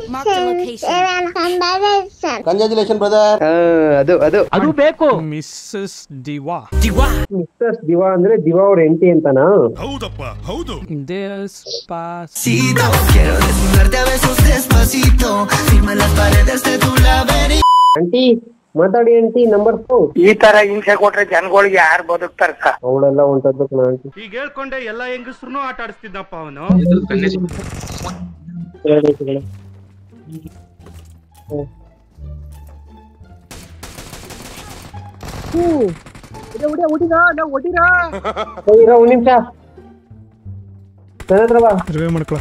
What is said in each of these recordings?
Marked a location. Congratulation brother ಅದು ಅದು ಅದು ಬೇಕು ಮಿಸ್ಸಸ್ ದಿವಾ ಮಿಸ್ಟರ್ಸ್ ದಿವಾ ಅಂದ್ರೆ ದಿವಾ ಅವ್ರ ಹೆಂಡತಿ ಅಂತನಾ ದೇಸ್ ಪಾಸ್ ಆಂಟಿ ಮಾತಾಡಿ ಆಂಟಿ ನಂಬರ್ ಫೋರ್ ಈ ತರ ಹಿಂಸೆ ಕೊಟ್ರೆ ಜನಗಳಿಗೆ ಯಾರು ಬದುಕ್ತಾರಕ್ಕ ಅವಳೆಲ್ಲ ಹೊಂಟದ್ದು ಆಂಟಿ ಈಗ ಹೇಳ್ಕೊಂಡೆ ಎಲ್ಲಾ ಹೆಂಗಸ್ರು ಆಟ ಆಡಿಸ್ತಿದ್ದಪ್ಪ ಅವನು ಇರೋ ಒಂದ್ ನಿಮಿಷ ನನ್ನ ಹತ್ರ ಬಾ ರಿವೇ ಮಾಡ್ಕೊ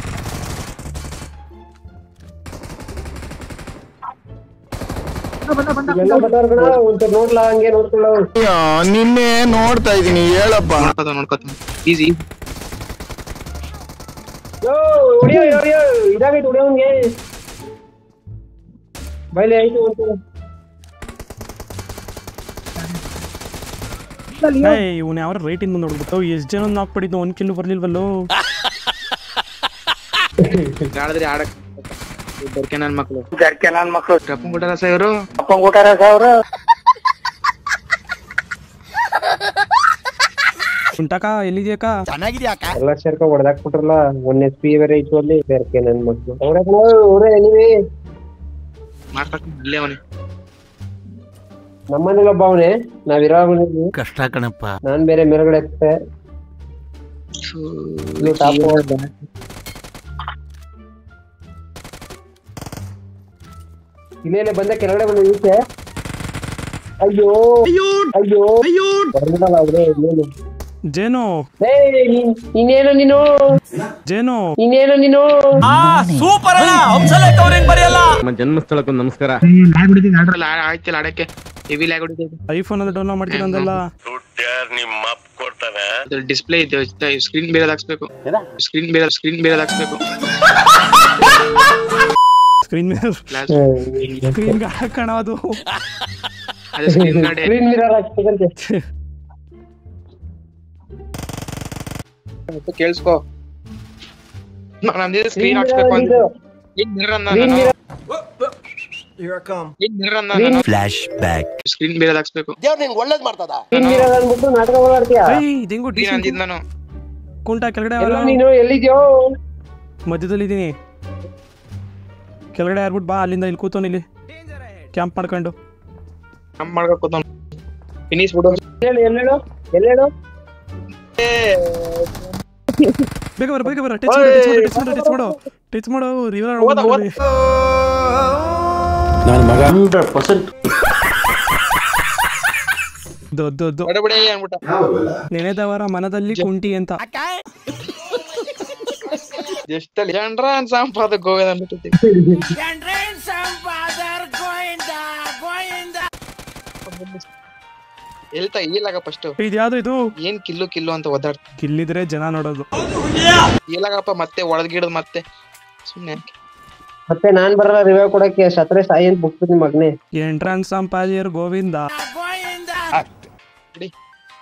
ಎಲ್ಲ ಬರ್ತಾರ ಕಣ ಒಂಚೂರು ನೋಡ್ಲಾ ಹಂಗೆ ನೋಡ್ಕೊಳ್ಳೋ ನಿನ್ನೆ ನೋಡ್ತಾ ಇದೀನಿ ಹೇಳಪ್ಪ ನೋಡ್ಕೊತ ನೋಡ್ಕೊತ ಈಸಿ ಯೋ ಹೊಡಿಯೋ ಹೊಡಿಯೋ ಇದಾಗೈತೆ ಹೊಡಿಯೋನ್ಗೆ ಬೈಲೆ ಆಯ್ತು ಒಂಚೂರು ಇವನ್ ಯಾವ ರೇಟಿಂದ ನೋಡ್ಬಿಟ್ಟು ಎಷ್ಟ್ ಜನ ನಾಕ್ ಪಡಿದ್ದು ಒಂದ್ ಕಿಲೋ ಬರ್ಲಿಲ್ವಲ್ಲೋ ಆಡಿದ್ರೆ ಆಡಕ್ ಬರ್ಕೆ ನನ್ ಮಕ್ಳು ಜರ್ಕೆ ನನ್ ಮಕ್ಳು ರಪ್ಪನ್ ಕೊಟ್ಟಾರ ಸ ಇವರು ಅಪ್ಪಂಗ್ ಊಟಾರ ಸಾವಿರ ಉಂಟಾಕ ಎಲ್ಲಿದ್ಯಾಕ ಎಲ್ಲ ಸೇರ್ಕ ಹೊಡೆದಾಕ್ಬಿಟ್ರಲ್ಲ ಒನ್ ಎಸ್ ಪಿ ಬೇರೆ ಇತ್ತು ಅಲ್ಲಿ ಬೇರೆ ನನ್ ಮಕ್ಳು ಅವ್ರೆ ಅವ್ರೆ ನೀವೇ ಮಾಡ್ತಾಕ ಅಲ್ಲೇ ಅವನೇ ನಮ್ಮನೇಲಿ ಒಬ್ಬ ಅವನೇ ನಾವಿರೋ ಮನೇಲಿ ಕಷ್ಟ ಕಣಪ್ಪ ನಾನ್ ಬೇರೆ ಮೇಲ್ಗಡೆ ಹತ್ತೆ ಇಲ್ಲಿ ಟಾಪ್ ಇಲ್ಲೇ ಬಂದ ಕೆಳಗಡೆ ಬಂದ ಈಚೆ ಅಯ್ಯೋ ಅಯ್ಯೋ ಬರ್ಬಿಡಲ್ಲ ಅವ್ರೆ ಇನ್ನೇನು ಜೇನು ಏ ನೀನ್ ನೀನೇನು ನೀನು ಜೇನು ನೀನೇನು ನೀನು ನಮ್ಮ ಜನ್ಮಸ್ಥಳಕ್ಕೂ ನಮಸ್ಕಾರ ಆಡ್ರಲ್ಲ ಆಯ್ತಿಲ್ಲ ಆಡಕ್ಕೆ ಹೆವಿ ಲ್ಯಾಗ್ ಹೊಡಿತೈತೆ ಐಫೋನ್ ಅಲ್ಲಿ ಡೌನ್ಲೋಡ್ ಮಾಡ್ತೀರಂದಲ್ಲ ಅದು ಡಿಸ್ಪ್ಲೇ ಇದೆ ಸ್ಕ್ರೀನ್ ಬೇರೆ ಹಾಕ್ಸ್ಬೇಕು ಸ್ಕ್ರೀನ್ ಬೇರೆ ಸ್ಕ್ರೀನ್ ಬೇರೆ ಹಾಕ್ಸ್ಬೇಕು ಸ್ಕ್ರೀನ್ ಮೇಲೆ ಗ್ಲಾಸ್ ಸ್ಕ್ರೀನ್ ಹಾಕಣ ಅದು ಅದೇ ಸ್ಕ್ರೀನ್ ಗಾರ್ಡ್ ಸ್ಕ್ರೀನ್ ಮಿರರ್ ಹಾಕ್ಬೇಕಂತೆ ಕೇಳಿಸ್ಕೋ ನಾನು ಅಂದಿದ್ದು ಸ್ಕ್ರೀನ್ ಹಾಕ್ಸ್ಬೇಕು ಅಂತ ಏನ್ ಮಿರರ್ ಅಂದ ಸ್ಕ್ರೀನ್ ನಾನು ಮಿರರ್ ಏನ್ ಮಿರರ್ ಅಂದ ನಾನು ಸ್ಕ್ರೀನ್ ಬೇರೆ ಹಾಕ್ಸ್ಬೇಕು ದೇವ್ರು ನಿನ್ಗೆ ಒಳ್ಳೇದ್ ಮಾಡ್ತದ ಸ್ಕ್ರೀನ್ ಮಿರರ್ ಅಂದ್ಬಿಟ್ಟು ನಾಟಕ ಓಡಾಡ್ತೀಯ ಏಯ್ ಇದೆಂಗು ಸ್ಕ್ರೀನ್ ಅಂದಿದ್ದು ನಾನು ಕುಂಟ ಕೆಳಗಡೆ ಎಲ್ಲ ಅವ್ರು. ನೀನು ಎಲ್ಲಿದ್ಯೋ ಮಧ್ಯದಲ್ಲಿ ಇದೀನಿ ಕೆಳಗಡೆ ಯಾರ್ಬಿಟ್ಟು ಬಾ ಅಲ್ಲಿಂದ ಇಲ್ಲಿ ಕೂತೋನ್ ಇಲ್ಲಿ ಕ್ಯಾಂಪ್ ಮಾಡ್ಕೊಂಡು ನಮ್ ಮಾಡ್ಬೇಕು ಫಿನಿಶ್ ಬಿಡು ಹೇಳು ಎಲ್ಲೇಳು ಎಲ್ಲೇಳು ಬೇಗ ಬರ ಬೇಗ ಬರ ಟಚ್ ಮಾಡು ಟಚ್ ಮಾಡು ಟಚ್ ಮಾಡು ಟಚ್ ಮಾಡು ರಿವರ್ ಹೋದ, ಹೋದ. ನನ್ನ ಮಗ ಹಂಡ್ರೆಡ್ ಪರ್ಸೆಂಟ್ ದೊಡ್ಡ ದೊಡ್ಡ ಬಡಬಡೆ ಅನ್ಬಿಟ್ಟ ನೆನೆದವರ ಮನದಲ್ಲಿ ಕುಂಟಿ ಅಂತ ಎಷ್ಟಲ್ಲಿ ಜನರ ಸಂಪಾದ ಗೋವಿಂದ ಅನ್ಬಿಟ್ಟೈತಿ ಎಲ್ತಾ ಈಲಾಗ ಫಸ್ಟ್ ಇದ್ಯಾವ್ದು ಇದು ಏನ್ ಕಿಲ್ಲು ಕಿಲ್ಲು ಅಂತ ಒದ್ದಾಡ್ತ ಕಿಲ್ಲಿದ್ರೆ ಜನ ನೋಡೋದು ಈಲಾಗಪ್ಪ ಮತ್ತೆ ಒಳದ್ಗಿಡದ್ ಮತ್ತೆ ಸುಮ್ನೆ ಯಾಕೆ? ಮತ್ತೆ ನಾನ್ ಬರಲ್ಲ ರಿವ್ಯೂ ಕೊಡಕ್ಕೆ ಸತ್ರೆ ಸಾಯಿ ಅಂತ ಬಿಟ್ಬಿಡ್ತೀನಿ ಮಗನೇ ಎಂಟ್ರನ್ಸ್ ಸಂಪಾದಿಯರ್ ಗೋವಿಂದ ಬಿಡಿ.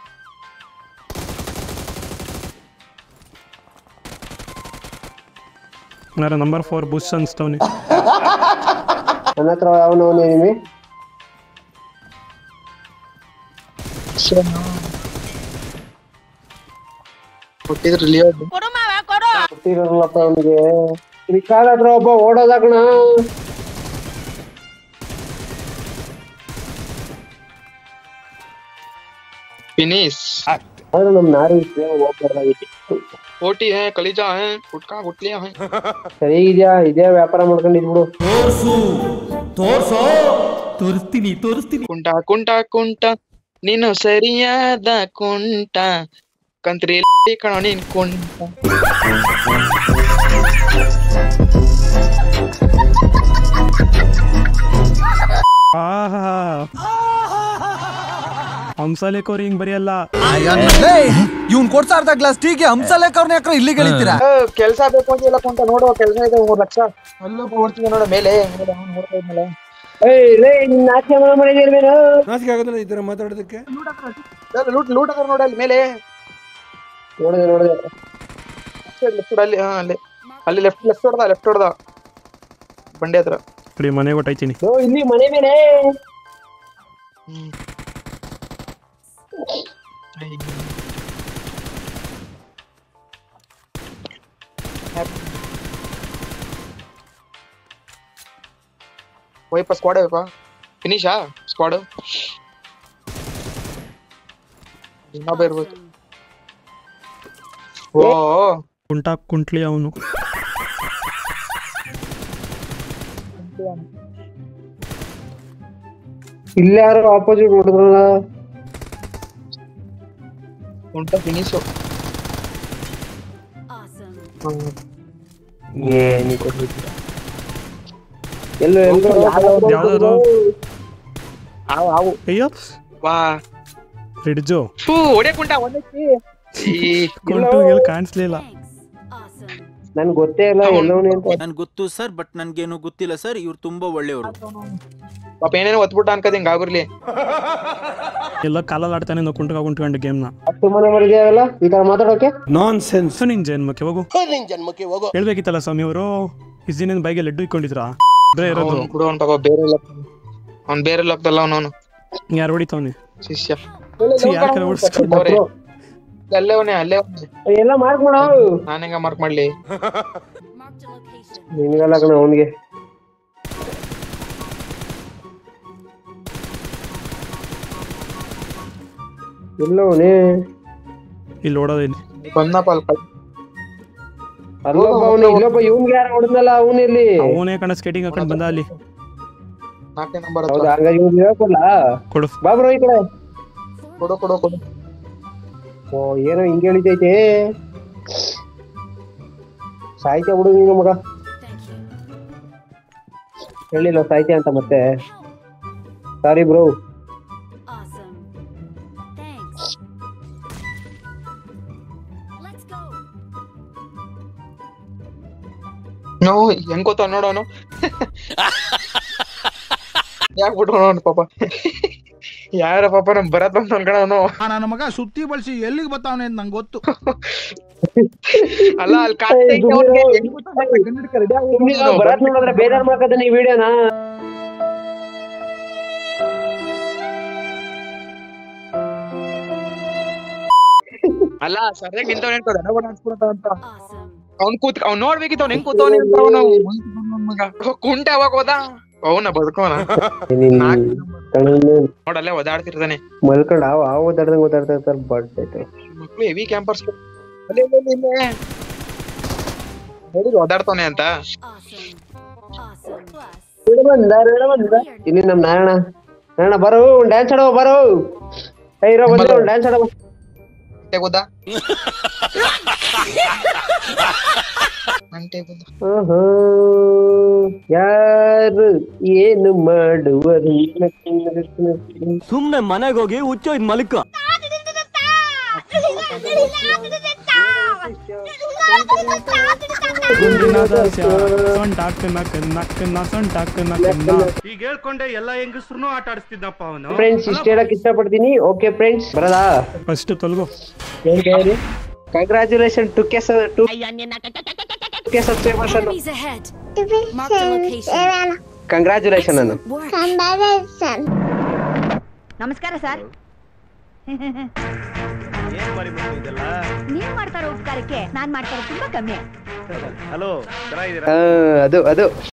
ನಂಬರ್ ಫೋರ್ ಬುಷ್ ಅನ್ಸ್ತವ್ನಿ ನನ್ನ ಹತ್ರ ಅವನು ನಿಮಿ ಕೊಟ್ಟಿದ್ರು ಲಿಯೋ ಗೊತ್ತಿರಲ್ಲಪ್ಪ ಅವನಿಗೆ ರಿಕಾರ್ಡ್ ಹತ್ರ ಒಬ್ಬ ಓಡೋದಾಕಣ ಫಿನಿಶ್ ಆದ್ರೆ ನಮ್ ನಾರಿ ಹೋಗ್ಬಾರ್ದಾಗಿತ್ತು ಓಟಿ ಹೇ ಕಲಿಜಾ ಹೇ ಗುಟ್ಕಾ ಗುಟ್ಲಿಯಾ ಹೇ ಸರಿ ಇದೆಯಾ ಇದೇ ವ್ಯಾಪಾರ ಮಾಡ್ಕೊಂಡಿದ್ಬಿಡು ತೋರಿಸ್ತೀನಿ ತೋರಿಸ್ತೀನಿ ಕುಂಟ ಕುಂಟ ಕುಂಟ ನೀನು ಸರಿಯಾದ ಕುಂಟ ಕಂತ್ರಿ ಕಣೋ ನೀನ್ ಕುಂಟ ಆಹಾ ಹಂಸಲೇಖವ್ರು ಹಿಂಗ್ ಬರೆಯಲ್ಲ ಇವ್ನ್ ಕೊಡ್ತಾ ಇರ್ದ ಗ್ಲಾಸ್ ಟೀಗೆ ಹಂಸಲೇಖ ಅವ್ರನ್ನ ಯಾಕ್ರ ಇಲ್ಲಿಗೆ ಹೇಳ್ತೀರಾ ಕೆಲ್ಸ ಬೇಕು ಅಂತ ಇಲ್ಲ ಕುಂಟ ನೋಡು ಕೆಲ್ಸ ಇದೆ ಮೂರ್ ಲಕ್ಷ ಅಲ್ಲೂ ಓಡ್ತೀನಿ ನೋಡು ಮೇಲೆ ಮೇಲೆ ಅವ್ನು ನೋಡ್ತಾ ಇದ್ನಲ್ಲ. ಏಯ್ ಲೇ ನಿನ್ನ ಆಚೆ ಮನೆ ಮಾಡಿದಿರ್ಬೇನ ನಾಚಿಕೆ ಆಗೋದಿಲ್ಲ ಈ ತರ ಮಾತಾಡೋದಕ್ಕೆ ಅಲ್ಲ, ಲೂಟ್ ಲೂಟ್ ಅದ್ರ ನೋಡಿ ಅಲ್ಲಿ ಮೇಲೆ ನೋಡಿದೆ ನೋಡಿದೆ ಲೆಫ್ಟ್ ಅಲ್ಲಿ ಹಾ ಅಲ್ಲಿ ಅಲ್ಲಿ ಲೆಫ್ಟ್ ಲೆಫ್ಟ್ ಹೊಡ್ದ ಲೆಫ್ಟ್ ಹೊಡ್ದ ಬಂಡೆ ಹತ್ರ ಕಡೆ ಮನೆಗೆ ಹೊಟ್ಟೈತೀನಿ ಓ ಇಲ್ಲಿ ಮನೆ ಮೇಲೆ ಹ್ಮ್ ಹೋಯಪ್ಪ ಸ್ಕ್ವಾಡ್ ಹೋಯಪ್ಪ ಫಿನಿಶಾ ಸ್ಕ್ವಾಡ್ ಇನ್ನೊಬ್ಬ ಇರ್ಬೇಕು ಓ ಕುಂಟ ಕುಂಟ್ಲಿ ಅವನು ಇಲ್ಲಿ ಯಾರು ಆಪೋಸಿಟ್ ಹೊಡೆದ್ರಲ್ಲ ಉಂಟ ಫಿನಿಶು ಏನಿದೆ ಎಲ್ಲೋ ಎಲ್ಲೋ ಯಾವ್ದದು ಆವು ಆವು ಅಯ್ಯೋ ವಾ ಹಿಡ್ಜು ಫೂ ಹೊಡೆಕುಂಟ ಒಂದಕ್ಕೆ ಕುಂಟು ಎಲ್ಲಿ ಕಾಣಿಸ್ಲಿಲ್ಲ ನನ್ಗೆ ಗೊತ್ತೇ ಇಲ್ಲ ಎಲ್ಲವನೇ ಅಂತ ನನ್ಗೆ ಗೊತ್ತು ಸರ್ ಬಟ್ ನನ್ಗೇನು ಗೊತ್ತಿಲ್ಲ ಸರ್ ಇವ್ರು ತುಂಬಾ ಒಳ್ಳೆಯವರು ಪಾಪ ಏನೇನೋ ಒತ್ಬಿಟ್ಟ ಅನ್ಕದ ಹಿಂಗ ಆಗಿರ್ಲಿ ಎಲ್ಲ ಕಾಲಲ್ಲಿ ಆಡ್ತಾನೆ ನಾವು ಕುಂಟ್ಕ ಕುಂಟ್ಕೊಂಡು ಗೇಮ್ನ ಅಷ್ಟು ಮನೆ ಮರಿದೆಯಲ್ಲ ಈ ತರ ಮಾತಾಡೋಕೆ ಸೊ ನಿನ್ ಜನ್ಮಕ್ಕೆ ಹೋಗು ನಿನ್ ಜನ್ಮಕ್ಕೆ ಹೋಗೋ ಹೇಳ್ಬೇಕಿತ್ತಲ್ಲ ಸ್ವಾಮಿ ಅವರು ಇಸ್ ದಿನ ಬೈಗೆ ಲಡ್ಡು ಇಟ್ಕೊಂಡಿದ್ರಾ ಇಬ್ರೇ ಇರೋದು ಅವ್ನು ಕೂಡ ಅವ್ನ್ ಪಾಪ ಬೇರೆ ಲೋಕ ಅವ್ನ್ ಬೇರೆ ಲೋಕದಲ್ಲ ಅವನವನು ಯಾರು ಹೊಡಿತಾವನಿ ಶಿಷ್ಯ ಯಾರ ಕಡೆ ಓಡಿಸ್ಕೊಂಡು ಅವ್ರೆ. ಅಲ್ಲೇ ಅವನೇ ಅಲ್ಲೇ ಅವ್ನೆ. ಎಲ್ಲ ಮಾರ್ಕ್ ಮಾಡೋ ನಾನ್ ಹೆಂಗ ಮಾರ್ಕ್ ಮಾಡ್ಲಿ ನಿನ್ಗಲ್ಲ ಕಣ ಅವನಿಗೆ ಎಲ್ಲವನೇ ಇಲ್ಲಿ ಓಡೋದೇನಿ ಬಂದಪ್ಪ ಅಲ್ಲಿ ಕೈ- ಅಲ್ಲೊಬ್ಬ ಅವನು ಇಲ್ಲೊಬ್ಬ ಇವ್ನ್ಗೆ ಯಾರು ಹೊಡೆದ್ನಲ್ಲ ಅವನಲ್ಲಿ ಅವನೇ ಕಣ ಸ್ಕೇಟಿಂಗ್ ಹಾಕೊಂಡು ಬಂದ ಅಲ್ಲಿ ನಾಲ್ಕನೇ ನಂಬರ್ ಹೌದಾ ಹಂಗಾಗಿ ಇವ್ನು ಹೇಳ್ಕೊಲ್ಲ ಕೊಡು ಬಾ ಬ್ರೋ ಈ ಕಡೆ ಕೊಡು ಕೊಡು ಕೊಡು ಓ ಏನೋ ಹಿಂಗೆ ಹೇಳಿದೈತೆ ಸಾಹಿತ್ಯ ಬಿಡು ನೀನು ಮಗ ಹೇಳಿಲ್ಲ ಸಾಹಿತ್ಯ ಅಂತ ಮತ್ತೆ ಸಾರಿ ಬ್ರೋ ನೋ ಹೆಂಗ್ ಗೊತ್ತ ನೋಡೋನು ಯಾಕೆ ಬಿಟ್ಟು ನೋಡ್ ಪಾಪ ಯಾರ ಪಾಪ ನಮ್ ಬರತ್ ಅಂತ ಅನ್ಕಣ ಅವನು ನನ್ನ ಮಗ ಸುತ್ತಿ ಬಳಸಿ ಎಲ್ಲಿಗೆ ಬರ್ತಾವನೆ ಅಂತ ನಂಗೆ ಗೊತ್ತು ಅಲ್ಲ ಅಲ್ಲಿ ಕಾಣ್ತಾ ಐತೆ ಅವ್ನ್ಗೆ. ಹೆಂಗ್ ಗೊತ್ತಾಗಲ್ಲ, ಗಂಡ್ ಹಿಡ್ಕ ready ಆಗಿ ಸುಮ್ನೆ ಹೋಗ್ಬಿಟ್ಟು ಬರತ್ ನೋಡಿದ್ರೆ ಬೇಜಾರ್ ಮಾಡ್ಕತಾನೆ ಈ ವಿಡಿಯೋನ ಅಲ್ಲ ಸರಿಯಾಗಿ ನಿಂತವನೆ ಅಂತ ದನ ಬಡ ಹಾಕ್ಸ್ಬಿಡತ್ತ ಅಂತ ಅವ್ನ್ ಕೂತ್ ಅವ್ನ್ ನೋಡ್ಬೇಕಿತ್ತು ಅವ್ನ್ ಹೆಂಗ್ ಕೂತವನೆ ಅಂತ ಅವನು ಮಗ ಕುಂಟ ಯಾವಾಗ ಹೋದ ಅವನ ಬದುಕೋನ ನೋಡಲ್ಲೇ ಓದಾಡ್ತಿರ್ತಾನೆ ಮಲ್ಕೊಂಡ್ ಆವ ಆವ ಓದಾಡ್ದಂಗ್ ಓದಾಡ್ತಾ ಇರ್ತಾರೆ ಬಟ್ ಐತೆ ಮಕ್ಳು ಹೆವಿ ಕ್ಯಾಂಪರ್ಸ್ ಅಲ್ಲೇ ಅಲ್ಲೇ ಇಲ್ಲೇ. ನೋಡಿದ್ರು ಓದಾಡ್ತಾನೆ ಅಂತ ಬಂದ ಬಂದ ಇಲ್ಲಿ ನಮ್ ನಾರಾಯಣ ನಾರಾಯಣ ಬರೋ ಒಂದ್ ಡ್ಯಾನ್ಸ್ ಆಡೋ ಬರೋ ಏ ಇರೋ ಬಂದ್ರೆ ಒಂದ್ ಡ್ಯಾನ್ಸ್ ಆಡೋ ಗಂಟೆ ಗೊತ್ತಾ ಗಂಟೆ ಗೊತ್ತಾ ಆಹಾ, ಯಾರು ಏನು ಮಾಡುವರು ಸುಮ್ನೆ ಮನೆಗೆ ಹೋಗಿ ಹುಚ್ಚೋಯ್ತು ಮಲಿಕ ಗುಂಡಿನಾದ ಸೊಂಟಾಕ ನಕ್ಕ ನಕ್ಕ ನ ಸೊಂಟಾಕ ನಕ್ಕ ಈಗ ಹೇಳ್ಕೊಂಡೆ ಎಲ್ಲ ಹೆಂಗಸ್ರು ಆಟ ಆಡಿಸ್ತಿದ್ದಪ್ಪ ಅವನು ಫ್ರೆಂಡ್ಸ್ ಇಷ್ಟ ಹೇಳಕ್ ಇಷ್ಟಪಡ್ತೀನಿ ಓಕೆ ಫ್ರೆಂಡ್ಸ್ ಬರದಾ ಫಸ್ಟ್ ತೊಲಗು congratulation two K two K subscribers ಅನ್ನು Enemies ahead. Mark the location. Congratulation ಅನ್ನು ನಮಸ್ಕಾರ ಸರ್ ನೀವ್ ಮಾಡ್ತಾರೋ ಉಪಕಾರಕ್ಕೆ ನಾನ್ ಮಾಡ್ತಾರೋ ತುಂಬಾ ಕಮ್ಮಿ ಹಲೋ ಆ, ಅದು ಅದು